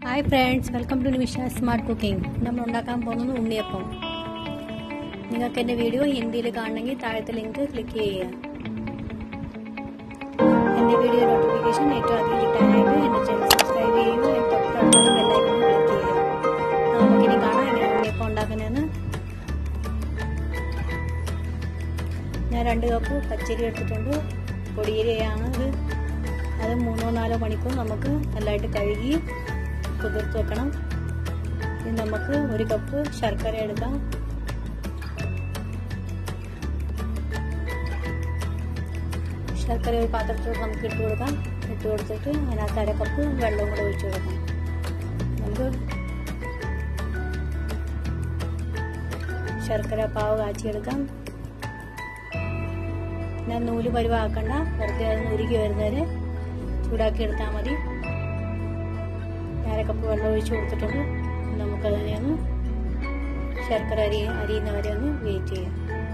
hi friends welcome to Nimisha smart cooking നമ്മൾ ഉണ്ടാക്കാൻ പോകുന്നത് ഉണ്ണിയപ്പം നിങ്ങൾക്ക് എൻ്റെ വീഡിയോ ഹിന്ദിയിൽ കാണണമെങ്കിൽ താഴത്തെ ലിങ്ക് ക്ലിക്ക് ചെയ്യുക എൻ്റെ വീഡിയോ നോട്ടിഫിക്കേഷൻ ഏറ്റവും അധികം കിട്ടാനായിട്ട് എൻ്റെ ചാനൽ സബ്സ്ക്രൈബ് ചെയ്യുക എൻ്റെ തൊട്ടടുത്തുള്ള ബെല്ലൈക്കൺ ക്ലിക്ക് ചെയ്യുക നമുക്കിനി കാണാം എങ്ങനെ ഉണ്ണിയപ്പം ഉണ്ടാക്കുന്നതെന്ന് ഞാൻ രണ്ട് കപ്പ് പച്ചരി എടുത്തിട്ടുണ്ട് പൊടിയരിയാണ് അത് അത് മൂന്നോ നാലോ മണിക്കൂർ നമുക്ക് നല്ലതായിട്ട് കഴുകി കുതിർത്ത് വെക്കണം ഇനി നമുക്ക് ഒരു കപ്പ് ശർക്കര എടുക്കാം ശർക്കര ഒരു പാത്രത്തിൽ നമുക്ക് ഇട്ട് കൊടുക്കാം ഇട്ട് കൊടുത്തിട്ട് അതിനകത്ത് അര കപ്പ് വെള്ളം കൂടെ ഒഴിച്ചു കൊടുക്കാം നമുക്ക് ശർക്കര പാവ് കാച്ചിയെടുക്കാം ഞാൻ നൂല് പരിവാക്കണ്ട വെറുതെ അത് ഉരുകി വരുന്നവരെ ചൂടാക്കി എടുത്താൽ മതി അര കപ്പ് വെള്ളം ഒഴിച്ച് കൊടുത്തിട്ടുണ്ട് നമുക്കതിനെ ഒന്ന് ശർക്കര അരി അരിയുന്നവരെ ഒന്ന് വെയിറ്റ് ചെയ്യാം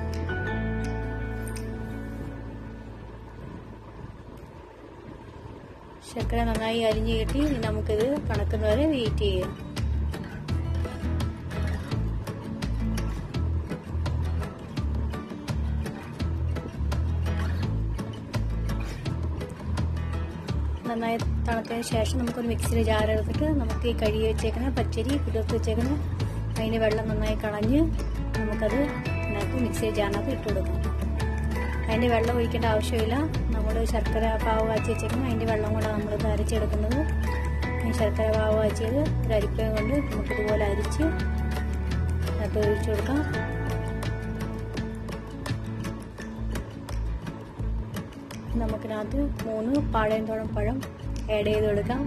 ശർക്കര നന്നായി അരിഞ്ഞ് കിട്ടി നമുക്കിത് കണക്കുന്നവരെ വെയിറ്റ് ചെയ്യാം നന്നായി തണുത്തതിന് ശേഷം നമുക്കൊരു മിക്സിയിൽ ജാർ എടുത്തിട്ട് നമുക്ക് ഈ കഴുകി വെച്ചേക്കുന്ന പച്ചരി കുതിർത്ത് വെച്ചേക്കുന്ന അതിന് വെള്ളം നന്നായി കളഞ്ഞ് നമുക്കത് ഇതിനകത്ത് മിക്സിയിൽ ജാറിനകത്ത് ഇട്ട് കൊടുക്കാം അതിൻ്റെ വെള്ളം ഒഴിക്കേണ്ട ആവശ്യമില്ല നമ്മൾ ശർക്കര പാവ് കാച്ചി വെച്ചേക്കുന്ന അതിൻ്റെ വെള്ളം കൂടെ നമ്മളിത് അരച്ചെടുക്കുന്നത് ഈ ശർക്കര പാവ് കാച്ചിയത് ഒരു അരിപ്പയും കൊണ്ട് നമുക്കിതുപോലെ അരിച്ച് അതിനകത്ത് ഒഴിച്ചു കൊടുക്കാം നമുക്കിനകത്ത് മൂന്ന് പാഴയന്തോളം പഴം ആഡ് ചെയ്ത് കൊടുക്കാം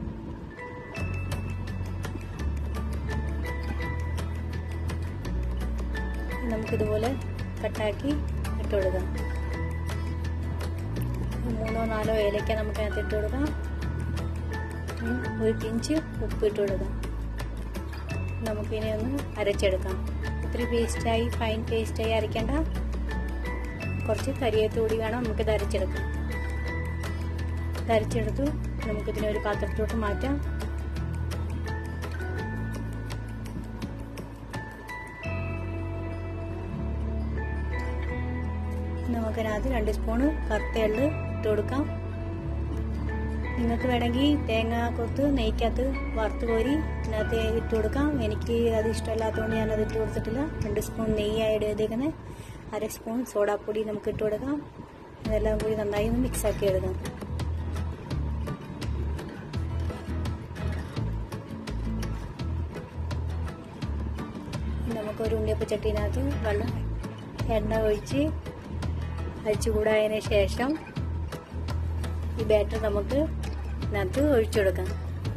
നമുക്കിതുപോലെ കട്ടാക്കി ഇട്ട് കൊടുക്കാം മൂന്നോ നാലോ ഏലക്ക നമുക്കതിനകത്ത് ഇട്ട് കൊടുക്കാം ഒരു പിഞ്ച് ഉപ്പ് ഇട്ട് കൊടുക്കാം നമുക്കിനി ഒന്ന് അരച്ചെടുക്കാം ഒത്തിരി പേസ്റ്റായി ഫൈൻ പേസ്റ്റായി അരയ്ക്കേണ്ട കുറച്ച് കരിയത്തൂടി വേണം നമുക്കിത് അരച്ചെടുക്കാം ഇത് അരച്ചെടുത്തു നമുക്കിതിനെ ഒരു പാത്രത്തിലോട്ട് മാറ്റാം നമുക്കതിനകത്ത് രണ്ട് സ്പൂണ് കറുത്ത എള്ള് ഇട്ട് കൊടുക്കാം നിങ്ങൾക്ക് വേണമെങ്കിൽ തേങ്ങ കൊത്ത് നെയ്ക്കകത്ത് വറുത്ത് കോരി ഇതിനകത്ത് ഇട്ട് കൊടുക്കാം എനിക്ക് അത് ഇഷ്ടമല്ലാത്തതുകൊണ്ട് ഞാനത് ഇട്ട് കൊടുത്തിട്ടില്ല രണ്ട് സ്പൂൺ നെയ്യ് ആഡ് ചെയ്തേക്കുന്നത് അര സ്പൂൺ സോഡാപ്പൊടി നമുക്ക് ഇട്ട് കൊടുക്കാം ഇതെല്ലാം കൂടി നന്നായി ഒന്ന് മിക്സ് ആക്കി എടുക്കാം നമുക്കൊരു ഉണ്ണിയപ്പ ചട്ടിനകത്ത് വെള്ളം എണ്ണ ഒഴിച്ച് അരിച്ചു കൂടായതിന് ശേഷം ഈ ബാറ്റർ നമുക്ക് ഇതിനകത്ത് ഒഴിച്ചു കൊടുക്കാം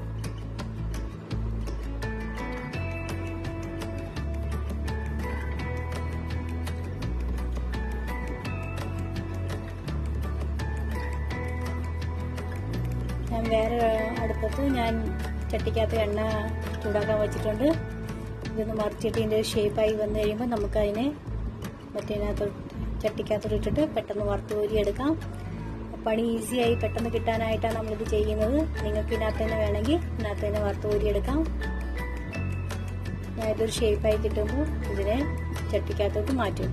ഞാൻ വേറെ അടുപ്പത്ത് ഞാൻ ചട്ടിക്കകത്ത് എണ്ണ ചൂടാക്കാൻ വെച്ചിട്ടുണ്ട് ഇതൊന്ന് മറിച്ചിട്ട് ഇതിൻ്റെ ഷേപ്പായി വന്നു കഴിയുമ്പോൾ നമുക്കതിനെ മറ്റേനകത്ത് ചട്ടിക്കകത്തോട്ട് ഇട്ടിട്ട് പെട്ടെന്ന് വറുത്ത് കോരി എടുക്കാം പണി ഈസിയായി പെട്ടെന്ന് കിട്ടാനായിട്ടാണ് നമ്മളിത് ചെയ്യുന്നത് നിങ്ങൾക്ക് ഇതിനകത്ത് തന്നെ വേണമെങ്കിൽ ഇതിനകത്ത് തന്നെ വറുത്ത് കോരി എടുക്കാം ഞാൻ ഇതൊരു ഷേപ്പായി കിട്ടുമ്പോൾ ഇതിനെ ചട്ടിക്കകത്തോട്ട് മാറ്റും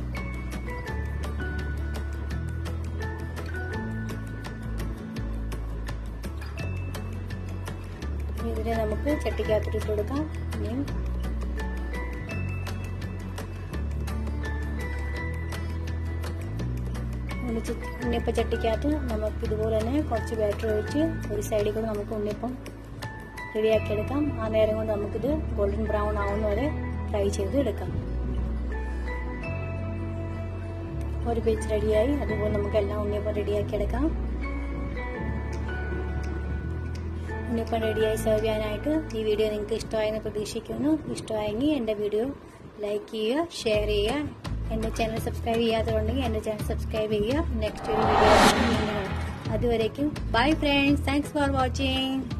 ഇതിനെ നമുക്ക് ചട്ടിക്കകത്തോട്ട് ഇട്ട് കൊടുക്കാം ഇനിയും ഉണ്ണിയപ്പ ചട്ടിക്കകത്ത് നമുക്ക് ഇതുപോലെ തന്നെ കുറച്ച് ബാറ്റർ ഒഴിച്ച് ഒരു സൈഡിൽ കൂടെ നമുക്ക് ഉണ്ണിയപ്പം റെഡിയാക്കി എടുക്കാം ആ നേരം കൊണ്ട് നമുക്കിത് ഗോൾഡൻ ബ്രൗൺ ആവുന്ന വരെ ഫ്രൈ ചെയ്ത് എടുക്കാം ഒരു പേജ് റെഡിയായി അതുപോലെ നമുക്ക് എല്ലാം ഉണ്ണിയപ്പം റെഡിയാക്കി എടുക്കാം ഉണ്ണിയപ്പം റെഡിയായി സെർവ് ചെയ്യാനായിട്ട് ഈ വീഡിയോ നിങ്ങൾക്ക് ഇഷ്ടമായെന്ന് പ്രതീക്ഷിക്കുന്നു ഇഷ്ടമായെങ്കിൽ എൻ്റെ വീഡിയോ ലൈക്ക് ചെയ്യുക ഷെയർ ചെയ്യുക എൻ്റെ ചാനൽ സബ്സ്ക്രൈബ് ചെയ്യാത്തതുണ്ടെങ്കിൽ എൻ്റെ ചാനൽ സബ്സ്ക്രൈബ് ചെയ്യുക നെക്സ്റ്റ് ഒരു വീഡിയോ അതുവരേക്കും bye friends thanks for watching